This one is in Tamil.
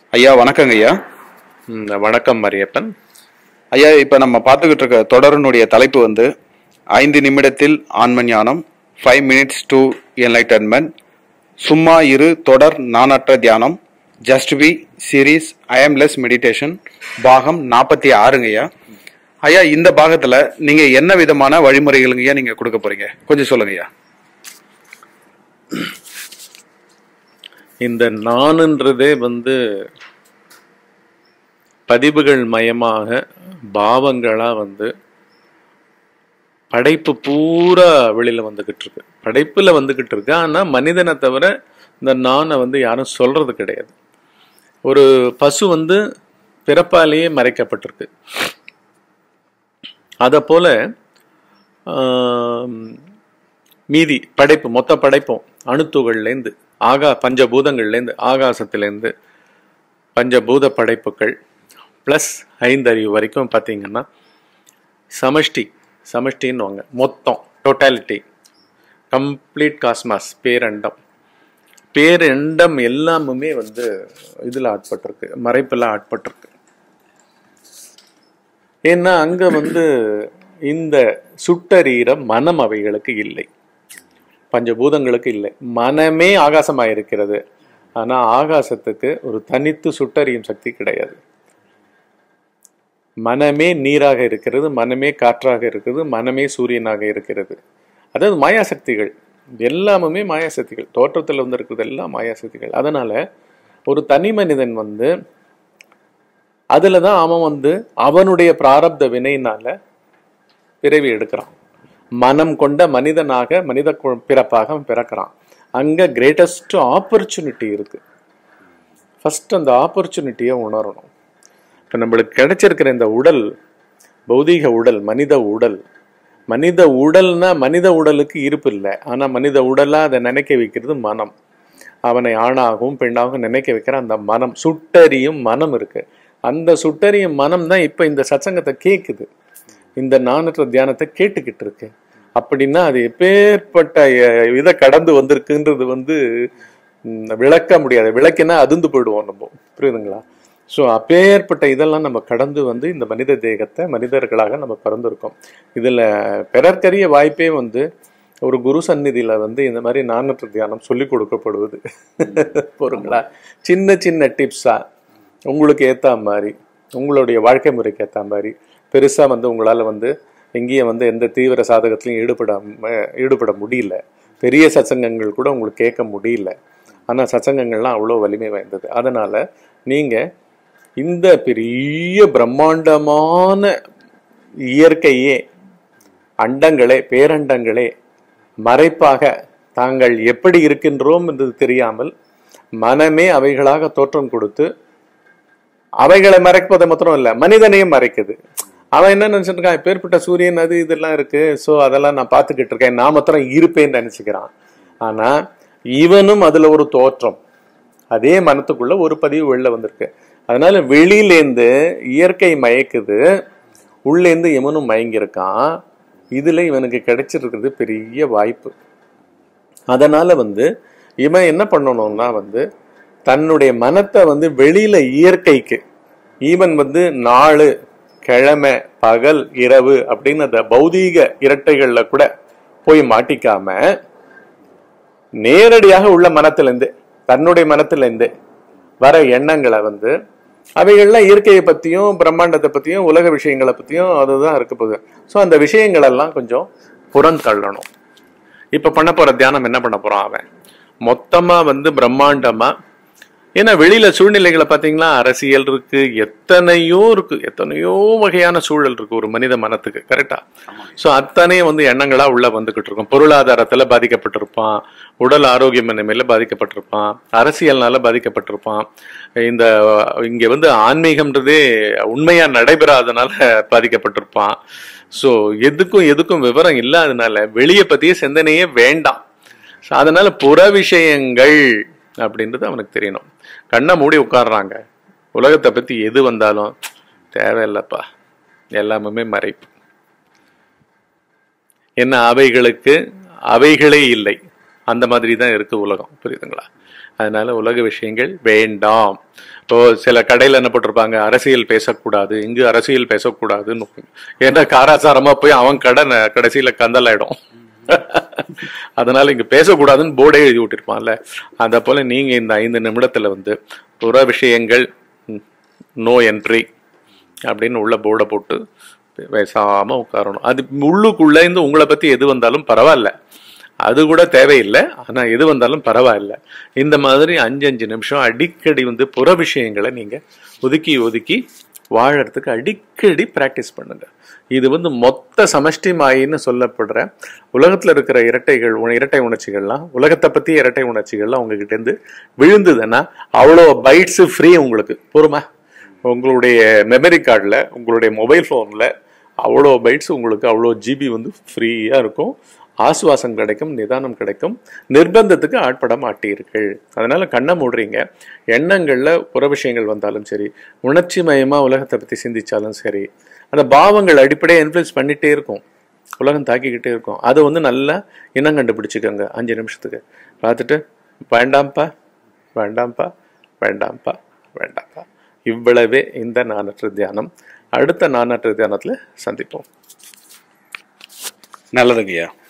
ஐயா வணக்கங்க ஐயா ம், வணக்கம் மரியப்பன் ஐயா இப்ப நம்ம பார்த்துக்கிட்டு இருக்க தொடரினுடைய தலைப்பு வந்து ஐந்து நிமிடத்தில் ஆன்ம ஞானம் ஃபைவ் மினிட்ஸ் டு என்லைட்டன்மெண்ட் சும்மா இரு தொடர் நானற்ற தியானம் just be series I am less meditation பாகம் நாற்பத்தி ஆறுங்க ஐயா ஐயா இந்த பாகத்துல நீங்க என்ன விதமான வழிமுறைகளுங்க ஐயா நீங்க கொடுக்க போறீங்க கொஞ்சம் சொல்லுங்க ஐயா இந்த நானுன்றதே வந்து பதிவுகள் மயமாக பாவங்களா வந்து படைப்பு பூரா வெளியில வந்துகிட்டு இருக்கு படைப்புல வந்துகிட்டு இருக்கு ஆனா மனிதனை தவிர இந்த நானை வந்து யாரும் சொல்றது கிடையாது ஒரு பசு வந்து பிறப்பாலேயே மறைக்கப்பட்டிருக்கு அதை போல ஆம், மீதி படைப்பு மொத்த படைப்பும் அணுத்துகள்லேருந்து ஆகா பஞ்சபூதங்கள்லேருந்து ஆகாசத்துலேருந்து பஞ்சபூத படைப்புகள் ப்ளஸ் ஐந்தறிவு வரைக்கும் பார்த்தீங்கன்னா சமஷ்டி சமஷ்டின்னுவாங்க மொத்தம் டோட்டாலிட்டி கம்ப்ளீட் காஸ்மாஸ் பேரண்டம் பேரண்டம் எல்லாமுமே வந்து இதில் ஆட்பட்டிருக்கு மறைப்பில் ஆட்பட்டிருக்கு ஏன்னா அங்க வந்து இந்த சுட்டரீர மனம் அவைகளுக்கு இல்லை பஞ்சபூதங்களுக்கு இல்லை மனமே ஆகாசமாக இருக்கிறது ஆனா ஆகாசத்துக்கு ஒரு தனித்து சுட்டறியும் சக்தி கிடையாது மனமே நீராக இருக்கிறது மனமே காற்றாக இருக்கிறது மனமே சூரியனாக இருக்கிறது அதாவது மாயாசக்திகள் எல்லாமுமே மாயாசக்திகள் தோற்றத்தில் வந்து இருக்கிறது எல்லாம் மாயாசக்திகள் அதனால ஒரு தனி மனிதன் வந்து அதுல தான் அவன் வந்து அவனுடைய பிராரப்த வினையினால பிறவி எடுக்கிறான் மனம் கொண்ட மனிதனாக மனித கு- பிறப்பாக அவன் பிறக்கிறான் அங்க கிரேட்டஸ்ட் ஆப்பர்ச்சுனிட்டி இருக்கு ஃபர்ஸ்ட் அந்த ஆப்பர்ச்சுனிட்டியை உணரணும் இப்போ நம்மளுக்கு கிடைச்சிருக்கிற இந்த உடல் பௌதீக உடல் மனித உடல் மனித உடல்னா மனித உடலுக்கு இருப்பு இல்லை ஆனா மனித உடலா அதை நினைக்க வைக்கிறது மனம் அவனை ஆணாகவும் பெண்ணாகவும் நினைக்க வைக்கிற அந்த மனம் சுட்டறியும் மனம் இருக்கு அந்த சுட்டறியும் மனம் தான் இப்ப இந்த சத்சங்கத்தை கேக்குது இந்த நானற்ற தியானத்தை கேட்டுக்கிட்டு இருக்கு அப்படின்னா அது எப்பேற்பட்ட அஹ், இதை கடந்து வந்திருக்குன்றது வந்து ம், விளக்க முடியாது விளக்கினா அதிர்ந்து போயிடுவோம் நம்ம புரியுதுங்களா ஸோ அப்பேற்பட்ட இதெல்லாம் நம்ம கடந்து வந்து இந்த மனித தேகத்தை மனிதர்களாக நம்ம பிறந்திருக்கோம் இதுல பிறர்க்கரிய வாய்ப்பே வந்து ஒரு குரு சந்நிதியில வந்து இந்த மாதிரி நானற்ற தியானம் சொல்லி கொடுக்கப்படுவது பொருங்களா சின்ன சின்ன டிப்ஸா உங்களுக்கு ஏத்த மாதிரி உங்களுடைய வாழ்க்கை முறைக்கு ஏத்த மாதிரி பெருசா வந்து உங்களால வந்து எங்கேயும் வந்து எந்த தீவிர சாதகத்திலையும் ஈடுபட ஈடுபட முடியல பெரிய சத்சங்கங்கள் கூட உங்களுக்கு கேட்க முடியல ஆனா சத்சங்கங்கள்லாம் அவ்வளோ வலிமை வாய்ந்தது அதனால நீங்க இந்த பெரிய பிரம்மாண்டமான இயற்கையே அண்டங்களே பேரண்டங்களே மறைப்பாக தாங்கள் எப்படி இருக்கின்றோம் என்றது தெரியாமல் மனமே அவைகளாக தோற்றம் கொடுத்து அவைகளை மறைப்பது மாத்திரம் இல்ல மனிதனையும் மறைக்குது அவன் என்ன நினைச்சிட்டு இருக்கான் பேர்பட்ட சூரியன் அது இதெல்லாம் இருக்கு சோ அதெல்லாம் நான் பார்த்துக்கிட்டு இருக்கேன் நான் மாத்திரம் இருப்பேன்னு நினைச்சுக்கிறான் ஆனா இவனும் அதுல ஒரு தோற்றம் அதே மனத்துக்குள்ள ஒரு பதிவு வெளில வந்திருக்கு அதனால வெளியிலேந்து இயற்கை மயக்குது உள்ளேந்து இவனும் மயங்கியிருக்கான் இதுல இவனுக்கு கிடைச்சிருக்கிறது பெரிய வாய்ப்பு அதனால வந்து இவன் என்ன பண்ணணும்னா வந்து தன்னுடைய மனத்தை வந்து வெளியில இயற்கைக்கு ஈவன் வந்து நாலு கிழமை பகல் இரவு அப்படின்னு அந்த பௌதீக இரட்டைகள்ல கூட போய் மாட்டிக்காம நேரடியாக உள்ள மனத்திலிருந்து தன்னுடைய மனத்திலிருந்து வர எண்ணங்களை வந்து அவைகள்லாம் இயற்கையை பத்தியும் பிரம்மாண்டத்தை பத்தியும் உலக விஷயங்களை பத்தியும் அதுதான் இருக்க போகுது ஸோ அந்த விஷயங்கள் எல்லாம் கொஞ்சம் புறந்தள்ளணும் இப்ப பண்ண போற தியானம் என்ன பண்ண போறான் அவன் மொத்தமா வந்து பிரம்மாண்டமா ஏன்னா வெளியில சூழ்நிலைகளை பாத்தீங்களா அரசியல் இருக்கு எத்தனையோ இருக்கு எத்தனையோ வகையான சூழல் இருக்கு ஒரு மனித மனத்துக்கு கரெக்டா சோ அத்தனையும் வந்து எண்ணங்களா உள்ள வந்துகிட்டு இருக்கும் பொருளாதாரத்துல பாதிக்கப்பட்டிருப்பான் உடல் ஆரோக்கியமின்மையில பாதிக்கப்பட்டிருப்பான் அரசியல்னால பாதிக்கப்பட்டிருப்பான் இந்த இங்க வந்து ஆன்மீகம்ன்றதே உண்மையா நடைபெறாதனால பாதிக்கப்பட்டிருப்பான் சோ எதுக்கும் எதுக்கும் விவரம் இல்லாதனால வெளிய பத்திய சிந்தனையே வேண்டாம் So, அதனால புற விஷயங்கள் அப்படின்றது அவனுக்கு தெரியணும் கண்ணை மூடி உட்கார்றாங்க உலகத்தை பத்தி எது வந்தாலும் தேவையில்லப்பா எல்லாமே மறைப்பு என்ன அவைகளுக்கு அவைகளே இல்லை அந்த மாதிரி தான் இருக்கு உலகம் புரியுதுங்களா அதனால உலக விஷயங்கள் வேண்டாம் இப்போ சில கடையில என்ன போட்டிருப்பாங்க அரசியல் பேசக்கூடாது இங்கு அரசியல் பேசக்கூடாதுன்னு ஏன்னா காராசாரமா போய் அவன் கடை ந- கடைசியில கந்தலாயிடும் அதனால இங்க பேசக்கூடாதுன்னு போர்டே எழுதி விட்டிருப்பான்ல அத போல நீங்க இந்த ஐந்து நிமிடத்துல வந்து புற விஷயங்கள் நோ என்ட்ரி அப்படின்னு உள்ள போர்டை போட்டு பேசாம உட்காரணும் அது உள்ளுக்குள்ள இருந்து உங்களை பத்தி எது வந்தாலும் பரவாயில்ல அது கூட தேவையில்லை ஆனா எது வந்தாலும் பரவாயில்ல இந்த மாதிரி அஞ்சு அஞ்சு நிமிஷம் அடிக்கடி வந்து புற விஷயங்களை நீங்க ஒதுக்கி ஒதுக்கி வாழறதுக்கு அடிக்கடி பிராக்டிஸ் பண்ணுங்க இது வந்து மொத்த சமஷ்டி மாயின்னு சொல்லப்படுற உலகத்துல இருக்கிற இரட்டைகள் உண- இரட்டை உணர்ச்சிகள்லாம் உலகத்தை பத்தி இரட்டை உணர்ச்சிகள்லாம் உங்ககிட்ட இருந்து விழுந்ததுன்னா அவ்வளோ பைட்ஸ் ஃப்ரீ உங்களுக்கு போருமா உங்களுடைய மெமரி கார்டில் உங்களுடைய மொபைல் ஃபோனில் அவ்வளோ பைட்ஸ் உங்களுக்கு அவ்வளோ ஜிபி வந்து ஃப்ரீயாக இருக்கும் ஆசுவாசம் கிடைக்கும் நிதானம் கிடைக்கும் நிர்பந்தத்துக்கு ஆட்பட மாட்டீர்கள் அதனால கண்ணை மூடுறீங்க எண்ணங்கள்ல புற விஷயங்கள் வந்தாலும் சரி உணர்ச்சி மயமா உலகத்தை பத்தி சிந்திச்சாலும் சரி அந்த பாவங்கள் அடிப்படையாக இன்ஃப்ளூயன்ஸ் பண்ணிட்டே இருக்கும் உலகம் தாக்கிக்கிட்டே இருக்கும் அதை வந்து நல்லா இனம் கண்டுபிடிச்சிக்கோங்க அஞ்சு நிமிஷத்துக்கு பார்த்துட்டு வேண்டாம்ப்பா வேண்டாம்ப்பா வேண்டாம்ப்பா வேண்டாம்ப்பா இவ்வளவே இந்த நானற்ற தியானம் அடுத்த நானற்ற தியானத்துல சந்திப்போம் நல்லதுங்கய்யா